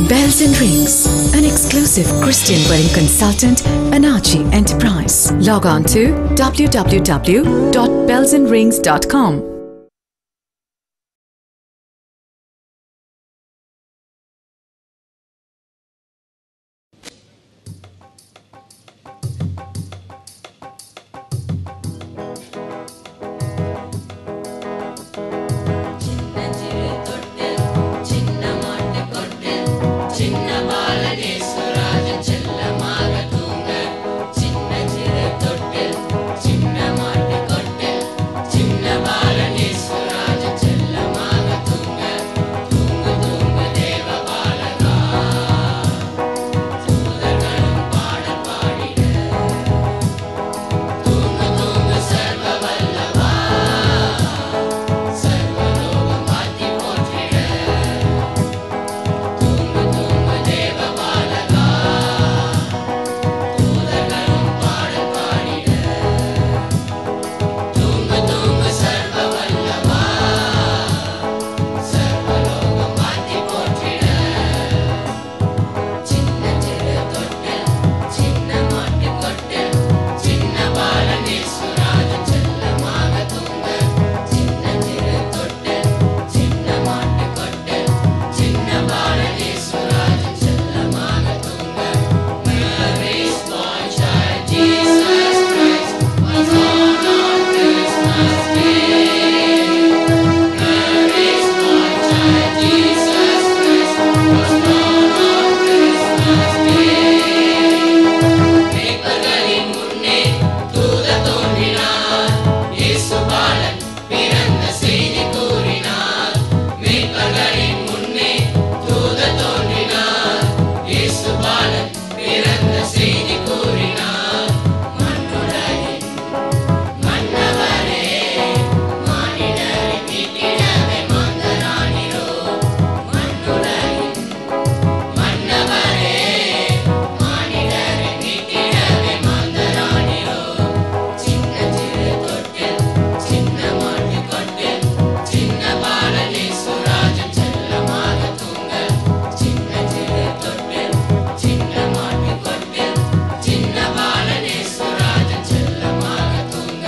Bells and Rings, an exclusive Christian wedding consultant, Anachi Enterprise. Log on to www.bellsandrings.com. சின்னஞ்சிறு தொட்டில், சின்ன மாட்டுக் கொட்டில், சின்ன பாலனேசுராஜன் செல்லமாக தூங்க. சின்னஞ்சிறு தொட்டில், சின்ன மாட்டுக் கொட்டில், சின்ன பாலனேசுராஜன் செல்லமாக தூங்க. தூங்கு, தூங்கு தேவ பாலகா. தூதர்களும் பாடல் பாடிட. தூங்கு, தூங்கு சர்வ வல்லவா சர்வலோகம் வாத்தி போற்றிட தூங்கு தூங்கு தேவ பாலகா தூதர்களும் பாடல் பாடிட தூங்கு தூங்கு சர்வ வல்லவா சர்வலோகம் வாத்தி போற்றிட சின்ன சிறு தொட்டில் சின்ன மாட்டுக் கொட்டில் சின்ன பாலனேசுராஜன் செல்லமாக தூங்க சின்ன சிறு தொட்டில் சின்ன மாட்டுக் கொட்டில் சின்ன பாலனேசுராஜன் செல்லமாக தூங்க Mary's boy child Jesus Christ was born on Christmas Day. Mary's boy child Jesus Christ was born on Christmas Day. மேய்ப்பர்களின் முன்னே தூதர் தோன்றினார். இயேசு பாலன் பிறந்த செய்தி கூறினார். மேய்ப்பர்களின் முன்னே தூதர் தோன்றினார். இயேசு பாலன் பிறந்த செய்தி கூறினார். மண்ணுலகின் மன்னவரே, மானிடரை மீட்டிடவே மாந்தரானீரோ. மண்ணுலகின் மன்னவரே மானிடரை மீட்டிடவே மாந்தரானீரோ. சின்ன சிறு தொட்டில், சின்ன மாட்டுக் கொட்டில், சின்ன பாலனேசுராஜன் செல்லமாக தூங்க. சின்ன சிறு தொட்டில், சின்ன மாட்டுக் கொட்டில், சின்ன பாலனேசுராஜன் செல்லமாக தூங்க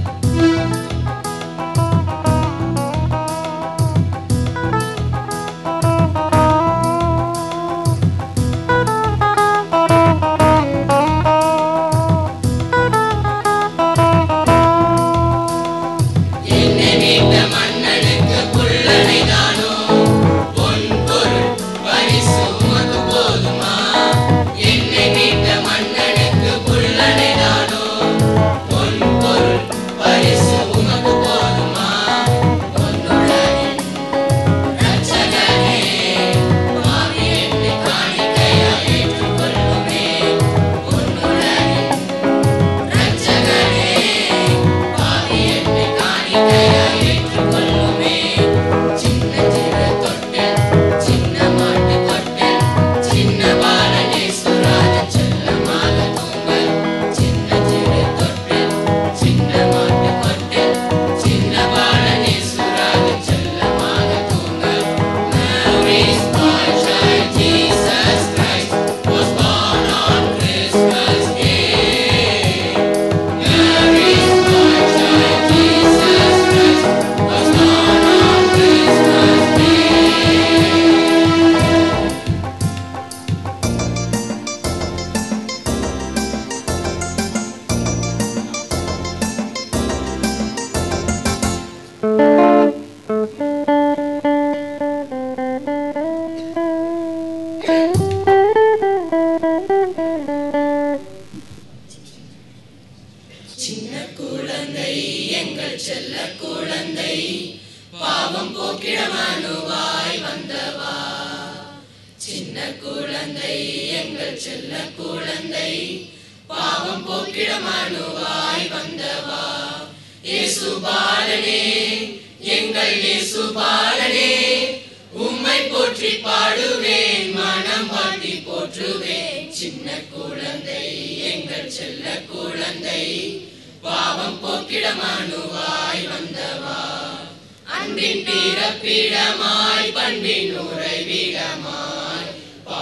என்னை மீட்ட மன்னனுக்கு புல்லனைதானோ பொன் பொருள் பரிசு உமக்கு போதுமா என்னை மீட்ட மன்னனுக்கு புல்லனைதானோ பொன் பொருள் பரிசு உமக்கு போதுமா பொன்னுலகின் இரட்சகனே, பாவி என்னை காணிக்கையா ஏற்றுக்கொள்ளுமே. பொன்னுலகின் இரட்சகனே, பாவி என்னை காணிக்கையா ஏற்றுக்கொள்ளுமே. சின்ன சிறு தொட்டில், சின்ன மாட்டுக் கொட்டில், சின்ன பாலனேசுராஜன் செல்லமாக தூங்க. சின்ன சிறு தொட்டில், சின்ன மாட்டுக் கொட்டில், சின்ன பாலனேசுராஜன் செல்லமாக தூங்க. Mary's boy child Jesus Christ was born on Christmas Day. Mary's boy child Jesus Christ was born on Christmas Day. சின்ன குழந்தை எங்கள் செல்ல குழந்தை பாவம் போக்கிட மனுவாய் வந்தவா சின்ன குழந்தை எங்கள் செல்ல குழந்தை பாவம் போக்கிட மனுவாய் வந்தவா இயேசு பாலனே எங்கள் இயேசு பாலனே உம்மை போற்றி பாடுவேன் மனம் வாட்டி போற்றுவேன் சின்ன குழந்தை எங்கள் செல்ல குழந்தை பாவம் போக்கிட மனுவாய் வந்தவா அன்பின் பிறப்பிடமாய் பண்பின் உறைவிடமாய்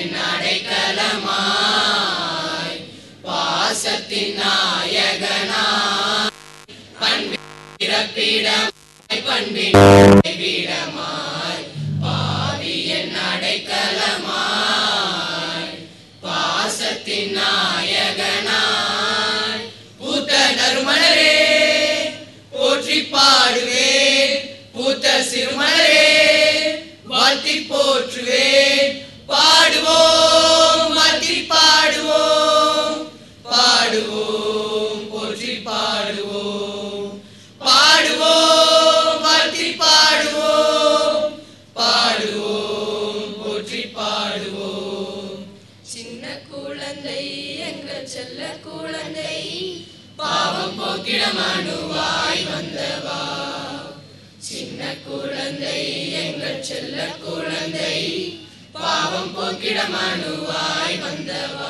என் அடைக்கலமாய் பாசத்தின் நாயகனாய் பண்பிறப்பிடமாய் பண்பின் வீடமாய் பாவி என் அடைக்கலமாய் பாசத்தின் நாயகனாய் பூத்த நறுமலரே போற்றி பாடுவேன் பூத்த சிறுமலரே வாழ்த்தி போற்றுவேன் பாடுவோம் வாழ்த்தி பாடுவோம் பாடுவோம் போற்றி பாடுவோம் பாடுவோம் வாழ்த்தி பாடுவோம் பாடுவோம் போற்றி பாடுவோம் சின்ன குழந்தை எங்கள் செல்ல குழந்தை பாவம் போக்கிட மனுவாய் வந்தவா சின்ன குழந்ை எங்கள் செல்ல குழந்தை பாவம் போக்கிட மனுவாய் வந்தவா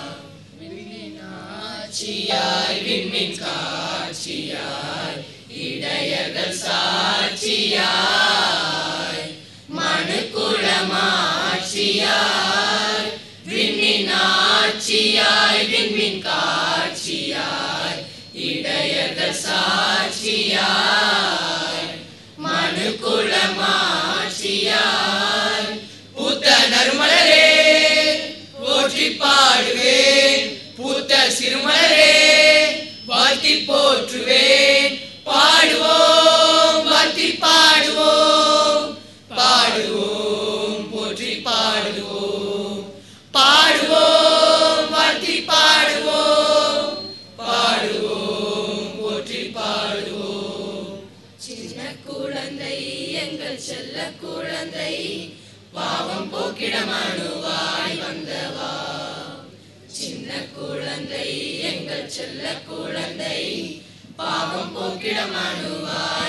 ஆட்சியாய் விண்மின் காட்சியாய் இடையர்கள் சாட்சியாய் மனுக்குளமாட்சியாய் விண்மின் ஆட்சியாய் விண்மின் காட்சியாய் இடையர்கள் சாட்சியாய் மனுக்குளமாட்சியாய் பூத்த நறுமலரே போற்றி பாடுவேன் பூத்த சிறுமலரே வாழ்த்தி போற்றுவேன் பாடுவோம் வாழ்த்தி பாடுவோம் பாடுவோம் போற்றி பாடுவோம் பாடுவோம் வாழ்த்தி பாடுவோம் பாடுவோம் போற்றி பாடுவோம் சின்ன குழந்தை எங்கள் செல்ல குழந்தை பாவம் போக்கிட மனுவாய் வந்தவா சின்ன குழந்தை எங்கள் செல்ல குழந்தை பாவம் போக்கிட மனுவாய்